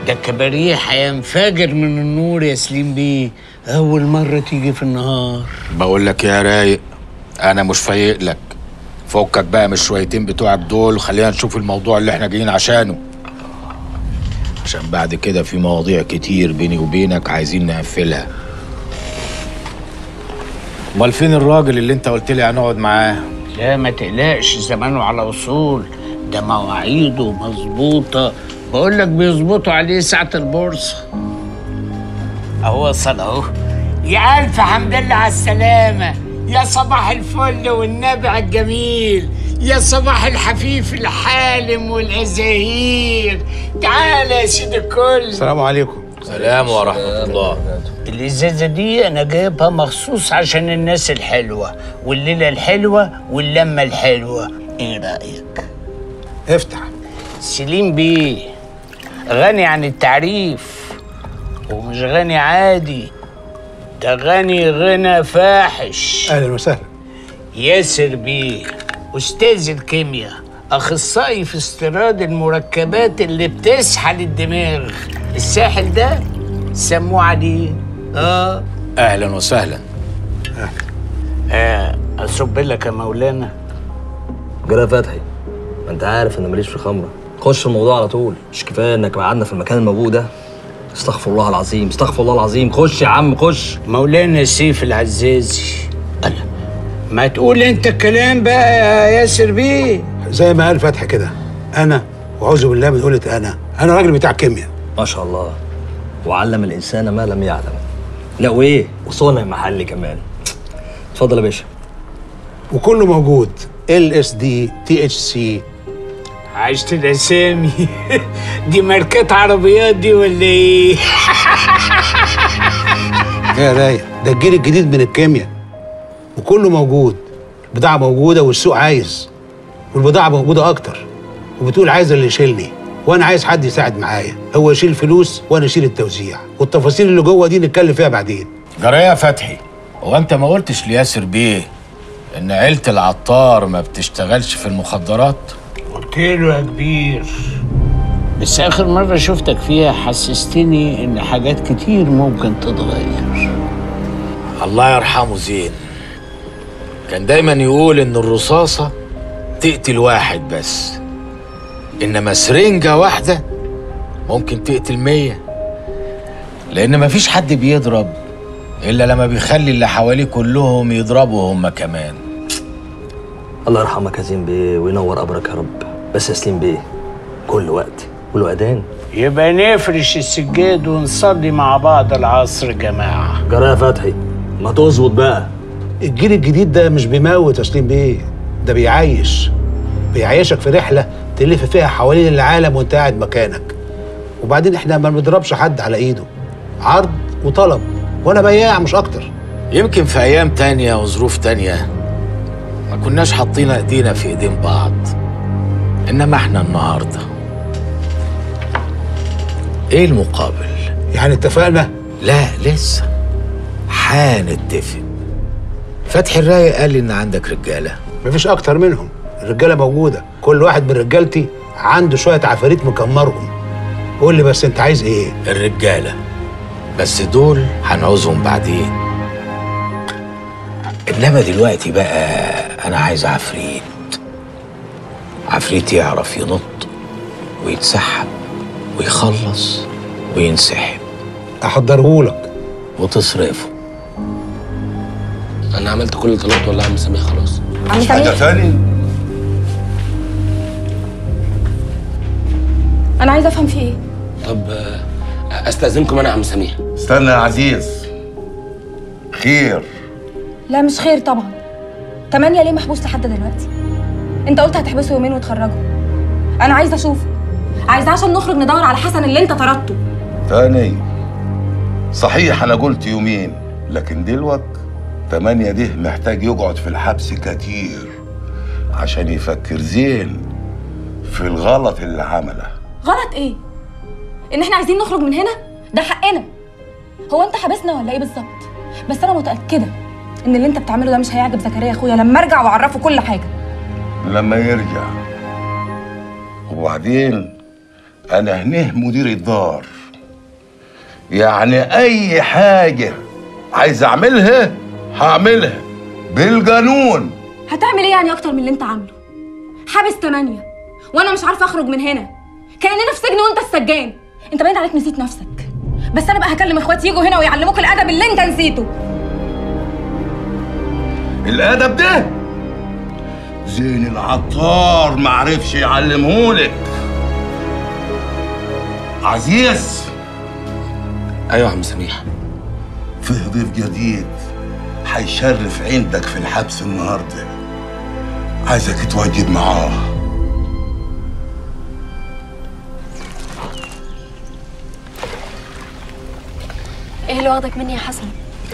ده الكباريه هينفجر من النور يا سليم بيه اول مره تيجي في النهار بقول لك يا رايق انا مش فايق لك فكك بقى من الشويتين بتوعك دول وخلينا نشوف الموضوع اللي احنا جايين عشانه عشان بعد كده في مواضيع كتير بيني وبينك عايزين نقفلها امال فين الراجل اللي انت قلت لي هنقعد معاه لا ما تقلقش زمانه على وصول ده مواعيده مظبوطه بقول لك بيظبطوا عليه ساعه البورصه اهو وصل اهو يا الف حمد لله على السلامه يا صباح الفل والنبع الجميل يا صباح الحفيف الحالم والازاهير تعال يا سيدي الكل السلام عليكم سلام ورحمه الله الازازه دي انا جايبها مخصوص عشان الناس الحلوه والليله الحلوه واللمه الحلوه ايه رايك افتح سليم بيه غني عن التعريف ومش غني عادي ده غني غنى فاحش اهلا وسهلا ياسر بيه استاذ الكيمياء اخصائي في استيراد المركبات اللي بتسحل الدماغ الساحل ده سموه عليه اه اهلا وسهلا آه، اصب لك يا مولانا جرى فتحي ما انت عارف انا ماليش في الخمره خش في الموضوع على طول مش كفايه انك قعدنا في المكان الموجود ده استغفر الله العظيم استغفر الله العظيم خش يا عم خش مولانا سيف العزازي أنا ما تقول انت الكلام بقى يا ياسر بيه زي ما قال فتحي كده انا واعوذ بالله من قولة انا انا راجل بتاع كيمياء ما شاء الله وعلم الانسان ما لم يعلم لا وايه وصنع محلي كمان اتفضل يا باشا وكله موجود ال اس دي تي اتش سي عشت الاسامي دي ماركات عربيات دي ولا ايه يا رايق ده الجيل الجديد من الكيمياء وكله موجود البضاعة موجودة والسوق عايز والبضاعة موجودة أكتر وبتقول عايز اللي يشيلني وأنا عايز حد يساعد معايا هو يشيل الفلوس وأنا أشيل التوزيع والتفاصيل اللي جوه دي نتكلم فيها بعدين جرى يا فتحي هو انت ما قلتش لياسر بيه ان عيله العطار ما بتشتغلش في المخدرات قلت له يا كبير بس اخر مره شفتك فيها حسستني ان حاجات كتير ممكن تتغير الله يرحمه زين كان دايما يقول ان الرصاصة تقتل واحد بس انما سرنجة واحدة ممكن تقتل مية لان مفيش حد بيضرب الا لما بيخلي اللي حواليه كلهم يضربوا هم كمان الله يرحمك يا زين بيه وينور قبرك يا رب بس يا سليم بيه كل وقت وله اذان يبقى نفرش السجاد ونصلي مع بعض العصر يا جماعه جرى يا فتحي ما تظبط بقى الجيل الجديد ده مش بيموت يا سليم بيه ده بيعيش بيعيشك في رحلة تلف فيها حوالين العالم وانت قاعد مكانك وبعدين احنا ما بنضربش حد على ايده عرض وطلب وانا بياع مش اكتر يمكن في ايام تانية وظروف تانية ما كناش حاطين ايدينا في ايدين بعض انما احنا النهارده ايه المقابل يعني اتفقنا لا لسه هنتفق فتحي الرايق قال لي ان عندك رجاله مفيش اكتر منهم الرجاله موجوده كل واحد من رجالتي عنده شويه عفاريت مكمرهم قول لي بس انت عايز ايه الرجاله بس دول هنعوزهم بعدين انما دلوقتي بقى انا عايز عفريت عفريت يعرف ينط ويتسحب ويخلص وينسحب احضرهولك وتصرفه انا عملت كل اللي طلبته والله يا عم سميح خلاص عم حاجة سمير تاني انا عايزه افهم في ايه طب آه، استاذنكم انا يا عم سميح استنى يا عزيز خير لا مش خير طبعا تمانية ليه محبوس لحد دلوقتي انت قلت هتحبسه يومين وتخرجه انا عايزه اشوفه عايزه عشان نخرج ندور على حسن اللي انت طردته تاني صحيح انا قلت يومين لكن دلوقت تمانية ده محتاج يقعد في الحبس كتير عشان يفكر زين في الغلط اللي عمله غلط ايه ان احنا عايزين نخرج من هنا ده حقنا هو انت حابسنا ولا ايه بالظبط بس انا متاكده ان اللي انت بتعمله ده مش هيعجب زكريا اخويا لما ارجع واعرفه كل حاجه لما يرجع وبعدين انا هنا مدير الدار يعني اي حاجه عايز اعملها هعملها بالقانون هتعمل ايه يعني اكتر من اللي انت عامله حابس تمانية وانا مش عارفه اخرج من هنا كاننا في سجن وانت السجان انت باين عليك نسيت نفسك بس انا بقى هكلم اخواتي يجوا هنا ويعلموك الادب اللي انت نسيته الادب ده زين العطار معرفش يعلمهولك عزيز ايوه يا عم سميح فيه ضيف جديد هيشرف عندك في الحبس النهارده عايزك تواجد معاه ايه اللي واخدك مني يا حسن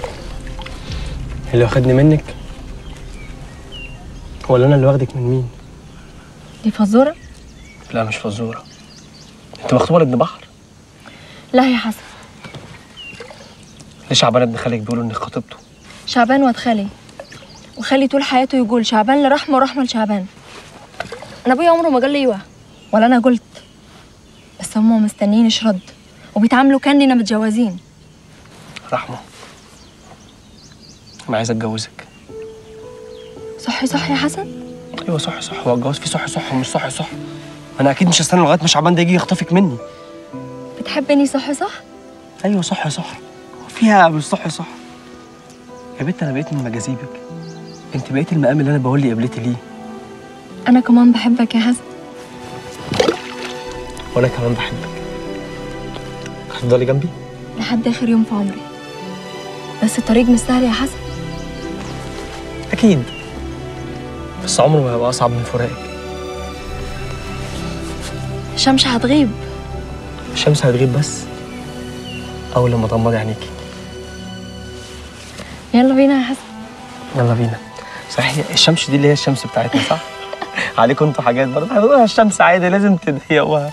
اللي واخدني منك ولا انا اللي واخدك من مين دي فزوره لا مش فزوره انت مخطوبه لابن بحر لا يا حسن ليه شعبان ابن خالك بيقولوا انك خطيبته شعبان واد خالي وخالي طول حياته يقول شعبان لرحمه ورحمه لشعبان انا ابويا عمره ما قال لي ايوه ولا انا قلت بس هم مستنيين يشرد وبيتعاملوا كاننا متجوزين رحمه انا عايز اتجوزك صحي صح يا حسن ايوه صح صح هو الجواز فيه صح صح ومش صح صح انا اكيد مش هستنى لغايه ما شعبان ده يجي يخطفك مني بتحبني صح صح ايوه صح صح فيها مش صح صح يا بنت انا بقيت من مجاذيبك انت بقيت المقام اللي انا بقول لي قبلتي ليه انا كمان بحبك يا حسن وانا كمان بحبك هتفضلي جنبي لحد اخر يوم في عمري بس الطريق مش سهل يا حسن اكيد بس عمره ما هيبقى اصعب من فراقك الشمس هتغيب الشمس هتغيب بس اول لما تغمضي عينيكي يلا بينا يا حسن يلا بينا صحيح الشمس دي اللي هي الشمس بتاعتنا صح عليكم انتوا حاجات برضه هنقولها الشمس عادي لازم تضيقوها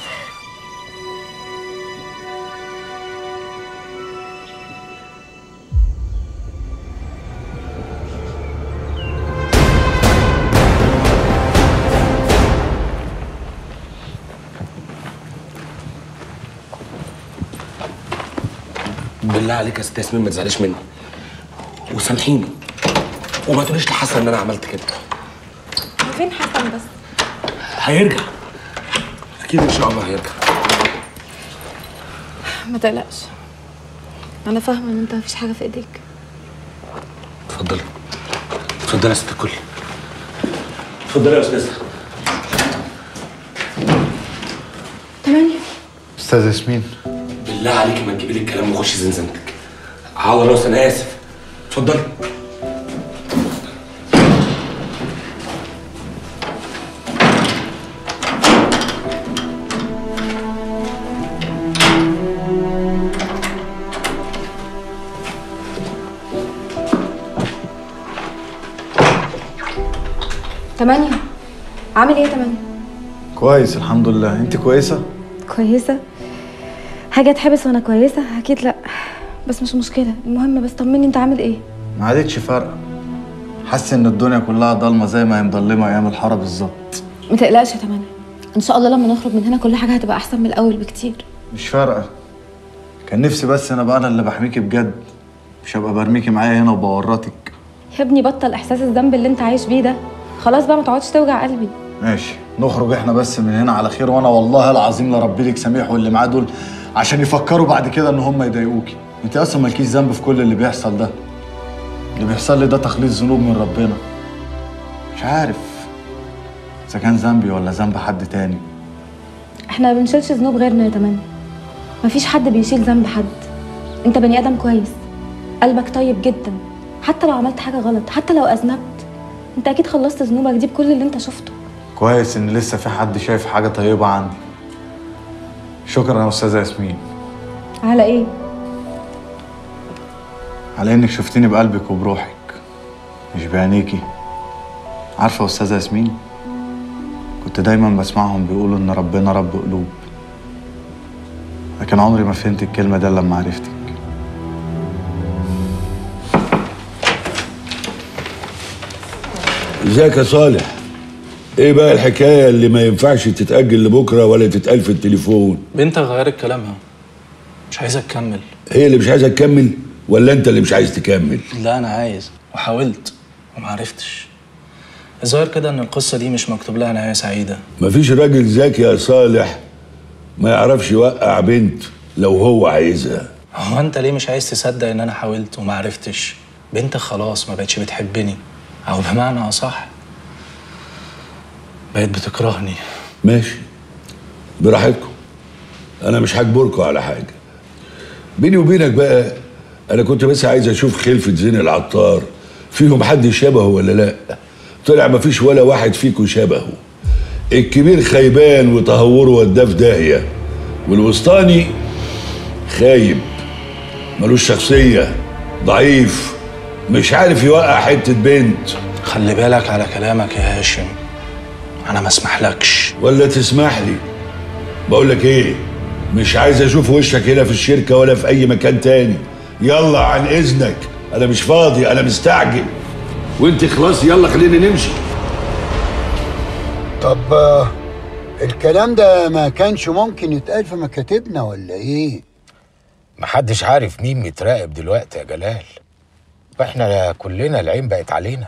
بالله عليك يا ست ياسمين ما تزعليش مني وسامحيني وما تقوليش لحسن ان انا عملت كده فين حسن بس هيرجع اكيد ان شاء الله هيرجع ما تقلقش انا فاهمه ان انت مفيش حاجه في ايديك اتفضلي اتفضلي يا ست الكل اتفضلي يا استاذه تمانية استاذ ياسمين بالله عليكي ما تجيبي لي الكلام وخشي زنزانتك على راسي انا اسف اتفضلي تمانية عامل ايه يا تمانية كويس الحمد لله انت كويسه كويسة حاجة تحبس وانا كويسة اكيد لا بس مش مشكلة المهم بس طمني انت عامل ايه ما عادتش فارقه حاسس ان الدنيا كلها ضلمه زي ما هي مضلمه ايام الحاره بالظبط ما تقلقش يا تمانية ان شاء الله لما نخرج من هنا كل حاجة هتبقى احسن من الاول بكتير مش فارقه كان نفسي بس انا بقى انا اللي بحميكي بجد مش هبقى برميكي معايا هنا وبورطك يا ابني بطل احساس الذنب اللي انت عايش بيه ده خلاص بقى ما تقعدش توجع قلبي ماشي نخرج احنا بس من هنا على خير وانا والله العظيم لربي لك سميح واللي معاه دول عشان يفكروا بعد كده ان هم يضايقوكي انت اصلا مالكيش ذنب في كل اللي بيحصل ده اللي بيحصل لي ده تخليص ذنوب من ربنا مش عارف اذا كان ذنبي ولا ذنب حد تاني احنا ما بنشيلش ذنوب غيرنا يا تمانية مفيش حد بيشيل ذنب حد انت بني ادم كويس قلبك طيب جدا حتى لو عملت حاجة غلط حتى لو اذنبت انت اكيد خلصت ذنوبك دي بكل اللي انت شفته كويس ان لسه في حد شايف حاجه طيبه عندي شكرا يا استاذه ياسمين على ايه على انك شفتني بقلبك وبروحك مش بعينيكي عارفه يا استاذه ياسمين كنت دايما بسمعهم بيقولوا ان ربنا رب قلوب لكن عمري ما فهمت الكلمه ده إلا لما عرفتك ازيك يا صالح ايه بقى الحكايه اللي ما ينفعش تتاجل لبكره ولا تتقال في التليفون بنتك غيرت كلامها مش عايزة تكمل هي اللي مش عايزه تكمل ولا انت اللي مش عايز تكمل لا أنا عايز وحاولت ومعرفتش الظاهر كده إن القصة دي مش مكتوب لها نهاية سعيدة مفيش راجل ذكي يا صالح ما يعرفش يوقع بنت لو هو عايزها هو أنت ليه مش عايز تصدق إن أنا حاولت ومعرفتش بنتك خلاص ما بقتش بتحبني أو بمعنى أصح بقت بتكرهني ماشي براحتكم انا مش هجبركم على حاجه بيني وبينك بقى انا كنت بس عايز اشوف خلفة زين العطار فيهم حد شبهه ولا لا طلع مفيش ولا واحد فيكم شبهه الكبير خيبان وتهوره وداه في داهيه والوسطاني خايب ملوش شخصيه ضعيف مش عارف يوقع حته بنت خلي بالك على كلامك يا هاشم أنا ما اسمحلكش ولا تسمح لي بقول لك ايه مش عايز اشوف وشك هنا في الشركه ولا في اي مكان تاني يلا عن اذنك انا مش فاضي انا مستعجل وانت خلاص يلا خلينا نمشي طب آه، الكلام ده ما كانش ممكن يتقال في مكاتبنا ولا ايه؟ محدش عارف مين متراقب دلوقتي يا جلال واحنا كلنا العين بقت علينا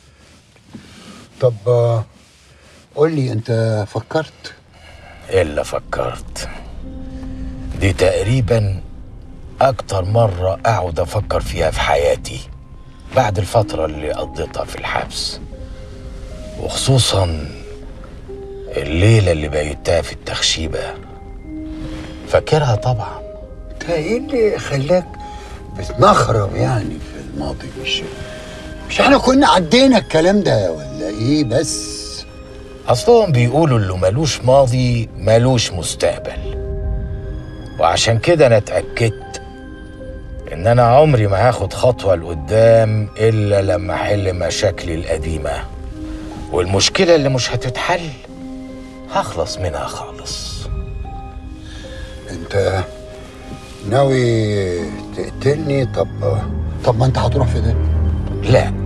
طب آه، قول لي انت فكرت الا فكرت دي تقريبا اكتر مرة اقعد افكر فيها في حياتي بعد الفترة اللي قضيتها في الحبس وخصوصا الليلة اللي بيتها في التخشيبة فاكرها طبعا انت ايه اللي خلاك بتنخرب يعني في الماضي مش مش احنا كنا عدينا الكلام ده ولا ايه بس اصلهم بيقولوا اللي ملوش ماضي ملوش مستقبل وعشان كده انا اتاكدت ان انا عمري ما هاخد خطوه لقدام الا لما احل مشاكلي القديمه والمشكله اللي مش هتتحل هخلص منها خالص انت ناوي تقتلني طب طب ما انت هتروح في ده لا